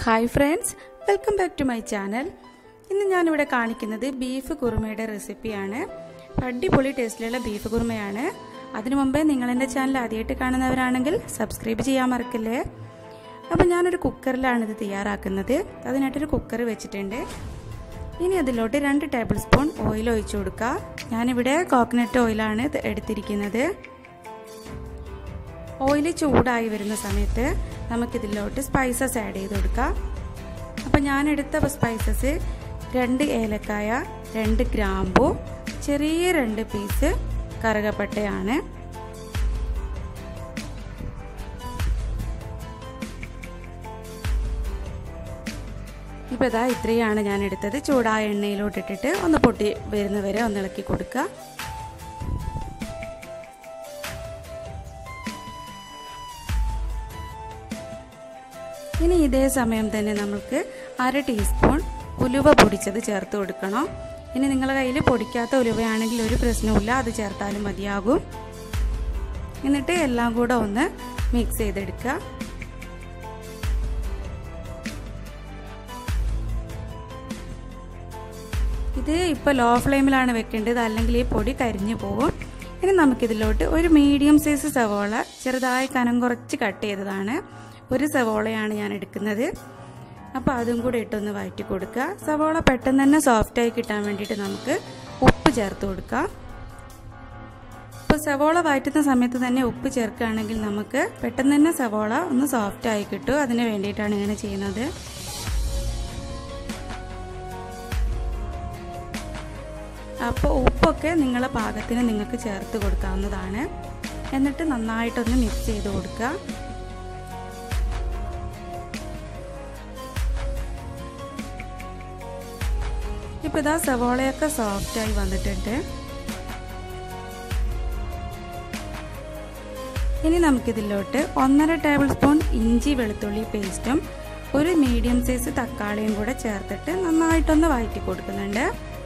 hi friends welcome back to my channel ഇന്ന് ഞാനിവിടെ കാണിക്കുന്നത് ബീഫ് കുറുമയുടെ റെസിപ്പിയാണ് അടിപൊളി ടേസ്റ്റിലുള്ള ബീഫ് കുറുമയാണ് അതിനു മുമ്പേ നിങ്ങൾ എൻ്റെ ചാനൽ ആദ്യമായിട്ട് കാണുന്നവരാണെങ്കിൽ സബ്സ്ക്രൈബ് ചെയ്യാൻ മറക്കല്ലേ അപ്പോൾ ഞാനൊരു കുക്കറിലാണ് ഇത് തയ്യാറാക്കുന്നത് അതിനായിട്ടൊരു കുക്കർ വെച്ചിട്ടുണ്ട് ഇനി അതിലോട്ട് രണ്ട് ടേബിൾ സ്പൂൺ ഓയിൽ ഒഴിച്ചു കൊടുക്കുക ഞാനിവിടെ കോക്കനട്ട് ഓയിലാണ് എടുത്തിരിക്കുന്നത് ഓയിൽ ചൂടായി വരുന്ന സമയത്ത് നമുക്കിതിലോട്ട് സ്പൈസസ് ആഡ് ചെയ്ത് കൊടുക്കാം അപ്പോൾ ഞാൻ എടുത്ത സ്പൈസസ് രണ്ട് ഏലക്കായ രണ്ട് ഗ്രാമ്പു ചെറിയ രണ്ട് പീസ് കറുകപ്പട്ടയാണ് ഇപ്പോൾ ഇതാ ഇത്രയാണ് ഞാൻ എടുത്തത് ചൂടായ എണ്ണയിലോട്ട് ഇട്ടിട്ട് ഒന്ന് പൊട്ടി വരുന്നവരെ ഒന്ന് ഇളക്കി കൊടുക്കുക ഇനി ഇതേ സമയം തന്നെ നമുക്ക് അര ടീസ്പൂൺ ഉലുവ പൊടിച്ചത് ചേർത്ത് കൊടുക്കണം ഇനി നിങ്ങളുടെ കയ്യിൽ പൊടിക്കാത്ത ഉലുവയാണെങ്കിൽ ഒരു പ്രശ്നവുമില്ല അത് ചേർത്താലും മതിയാകും എന്നിട്ട് എല്ലാം കൂടെ ഒന്ന് മിക്സ് ചെയ്തെടുക്കുക ഇത് ഇപ്പോൾ ലോ ഫ്ലെയിമിലാണ് വെക്കേണ്ടത് അല്ലെങ്കിൽ ഈ പൊടി കരിഞ്ഞു പോകും ഇനി നമുക്കിതിലോട്ട് ഒരു മീഡിയം സൈസ് സവോള ചെറുതായി കനം കുറച്ച് കട്ട് ചെയ്തതാണ് ഒരു സവോളയാണ് ഞാൻ എടുക്കുന്നത് അപ്പോൾ അതും കൂടി ഇട്ടൊന്ന് വഴറ്റി കൊടുക്കുക സവോള പെട്ടെന്ന് തന്നെ സോഫ്റ്റായി കിട്ടാൻ വേണ്ടിയിട്ട് നമുക്ക് ഉപ്പ് ചേർത്ത് കൊടുക്കാം ഇപ്പോൾ സവോള വഴറ്റുന്ന സമയത്ത് തന്നെ ഉപ്പ് ചേർക്കുകയാണെങ്കിൽ നമുക്ക് പെട്ടെന്ന് തന്നെ സവോള ഒന്ന് സോഫ്റ്റായി കിട്ടും അതിന് വേണ്ടിയിട്ടാണ് ഇങ്ങനെ ചെയ്യുന്നത് അപ്പോൾ ഉപ്പൊക്കെ നിങ്ങളെ പാകത്തിന് നിങ്ങൾക്ക് ചേർത്ത് കൊടുക്കാവുന്നതാണ് എന്നിട്ട് നന്നായിട്ടൊന്ന് മിക്സ് ചെയ്ത് കൊടുക്കുക ഇപ്പോൾ ഇതാ സവോളയൊക്കെ സോഫ്റ്റായി വന്നിട്ടുണ്ട് ഇനി നമുക്കിതിലോട്ട് ഒന്നര ടേബിൾ സ്പൂൺ ഇഞ്ചി വെളുത്തുള്ളി പേസ്റ്റും ഒരു മീഡിയം സൈസ് തക്കാളിയും കൂടെ ചേർത്തിട്ട് നന്നായിട്ടൊന്ന് വഴറ്റി കൊടുക്കുന്നുണ്ട്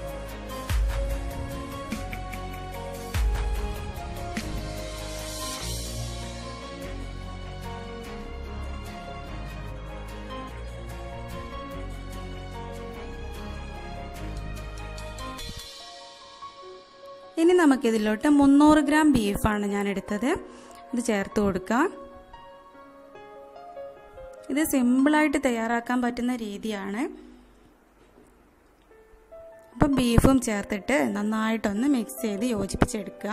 ഇനി നമുക്കിതിലോട്ട് മുന്നൂറ് ഗ്രാം ബീഫാണ് ഞാൻ എടുത്തത് ഇത് ചേർത്ത് കൊടുക്കാം ഇത് സിമ്പിളായിട്ട് തയ്യാറാക്കാൻ പറ്റുന്ന രീതിയാണ് അപ്പം ബീഫും ചേർത്തിട്ട് നന്നായിട്ടൊന്ന് മിക്സ് ചെയ്ത് യോജിപ്പിച്ചെടുക്കുക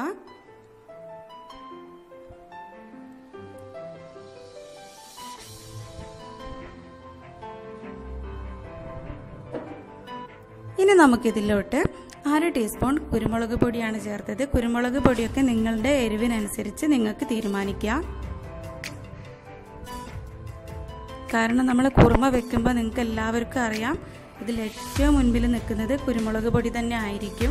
ഇനി നമുക്കിതിലോട്ട് അര ടീസ്പൂൺ കുരുമുളക് പൊടിയാണ് ചേർത്തത് കുരുമുളക് പൊടിയൊക്കെ നിങ്ങളുടെ എരിവിനനുസരിച്ച് നിങ്ങൾക്ക് തീരുമാനിക്കാം കാരണം നമ്മൾ കുറുമ വെക്കുമ്പോൾ നിങ്ങൾക്ക് എല്ലാവർക്കും അറിയാം ഇതിൽ ഏറ്റവും മുൻപിൽ നിൽക്കുന്നത് കുരുമുളക് പൊടി തന്നെ ആയിരിക്കും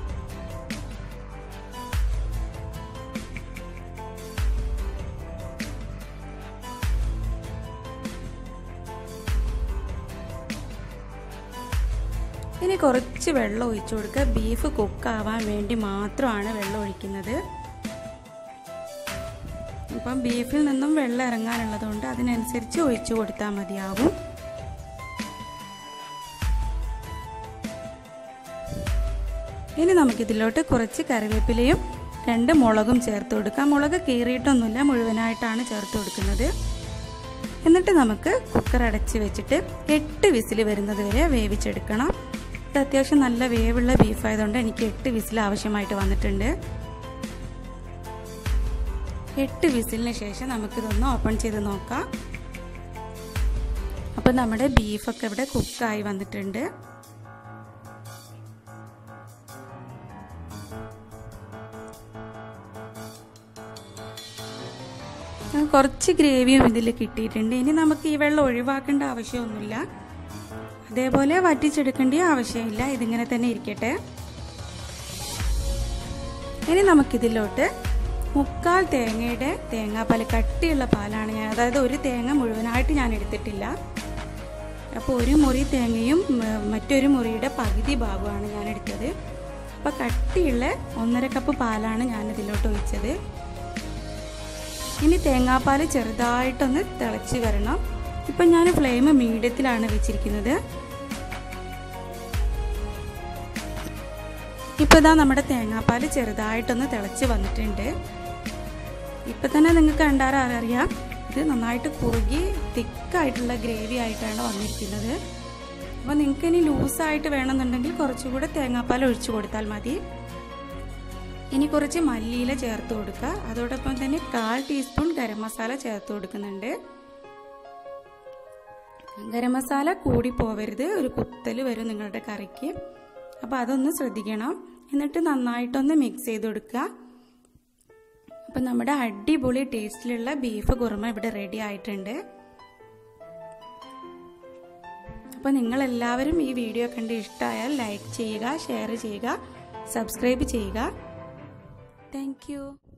ഇനി കുറച്ച് വെള്ളം ഒഴിച്ചു കൊടുക്കുക ബീഫ് കുക്കാവാൻ വേണ്ടി മാത്രമാണ് വെള്ളം ഒഴിക്കുന്നത് ഇപ്പം ബീഫിൽ നിന്നും വെള്ളം ഇറങ്ങാനുള്ളതുകൊണ്ട് അതിനനുസരിച്ച് ഒഴിച്ചു കൊടുത്താൽ മതിയാവും ഇനി നമുക്കിതിലോട്ട് കുറച്ച് കറിവേപ്പിലയും രണ്ട് മുളകും ചേർത്ത് കൊടുക്കാം മുളക് കീറിയിട്ടൊന്നുമില്ല മുഴുവനായിട്ടാണ് ചേർത്ത് കൊടുക്കുന്നത് എന്നിട്ട് നമുക്ക് കുക്കർ അടച്ച് വെച്ചിട്ട് എട്ട് വിസിൽ വരുന്നത് വരെ വേവിച്ചെടുക്കണം ഇത് അത്യാവശ്യം നല്ല വേവുള്ള ബീഫായതുകൊണ്ട് എനിക്ക് എട്ട് വിസിൽ ആവശ്യമായിട്ട് വന്നിട്ടുണ്ട് എട്ട് വിസിലിന് ശേഷം നമുക്കിതൊന്ന് ഓപ്പൺ ചെയ്ത് നോക്കാം അപ്പം നമ്മുടെ ബീഫൊക്കെ ഇവിടെ കുക്കായി വന്നിട്ടുണ്ട് കുറച്ച് ഗ്രേവിയും ഇതിൽ കിട്ടിയിട്ടുണ്ട് ഇനി നമുക്ക് ഈ വെള്ളം ഒഴിവാക്കേണ്ട ആവശ്യമൊന്നുമില്ല അതേപോലെ വറ്റിച്ചെടുക്കേണ്ട ആവശ്യമില്ല ഇതിങ്ങനെ തന്നെ ഇരിക്കട്ടെ ഇനി നമുക്കിതിലോട്ട് മുക്കാൽ തേങ്ങയുടെ തേങ്ങാപ്പാൽ കട്ടിയുള്ള പാലാണ് ഞാൻ അതായത് ഒരു തേങ്ങ മുഴുവനായിട്ട് ഞാൻ എടുത്തിട്ടില്ല അപ്പോൾ ഒരു മുറി തേങ്ങയും മറ്റൊരു മുറിയുടെ പകുതി ഭാഗമാണ് ഞാൻ എടുത്തത് അപ്പോൾ കട്ടിയുള്ള ഒന്നര കപ്പ് പാലാണ് ഞാൻ ഇതിലോട്ട് ഒഴിച്ചത് ഇനി തേങ്ങാപ്പാൽ ചെറുതായിട്ടൊന്ന് തിളച്ച് വരണം ഇപ്പം ഞാൻ ഫ്ലെയിം മീഡിയത്തിലാണ് വെച്ചിരിക്കുന്നത് ഇപ്പോൾ ഇതാ നമ്മുടെ തേങ്ങാപ്പാൽ ചെറുതായിട്ടൊന്ന് തിളച്ച് വന്നിട്ടുണ്ട് ഇപ്പം തന്നെ നിങ്ങൾക്ക് കണ്ടാൽ അറിയാം ഇത് നന്നായിട്ട് കുറുകി തിക്കായിട്ടുള്ള ഗ്രേവി ആയിട്ടാണ് വന്നിരിക്കുന്നത് അപ്പോൾ നിങ്ങൾക്ക് ഇനി ലൂസായിട്ട് വേണമെന്നുണ്ടെങ്കിൽ കുറച്ചുകൂടെ തേങ്ങാപ്പാൽ ഒഴിച്ചു കൊടുത്താൽ മതി ഇനി കുറച്ച് മല്ലിയില ചേർത്ത് കൊടുക്കുക അതോടൊപ്പം തന്നെ കാൽ ടീസ്പൂൺ ഗരം മസാല ചേർത്ത് കൊടുക്കുന്നുണ്ട് ഗരം മസാല കൂടി പോവരുത് ഒരു കുത്തൽ വരും നിങ്ങളുടെ കറിക്ക് അപ്പോൾ അതൊന്ന് ശ്രദ്ധിക്കണം എന്നിട്ട് നന്നായിട്ടൊന്ന് മിക്സ് ചെയ്ത് കൊടുക്കുക അപ്പം നമ്മുടെ അടിപൊളി ടേസ്റ്റിലുള്ള ബീഫ് കുറുമ ഇവിടെ റെഡി ആയിട്ടുണ്ട് അപ്പോൾ നിങ്ങളെല്ലാവരും ഈ വീഡിയോ കണ്ട് ഇഷ്ടമായാൽ ലൈക്ക് ചെയ്യുക ഷെയർ ചെയ്യുക സബ്സ്ക്രൈബ് ചെയ്യുക താങ്ക്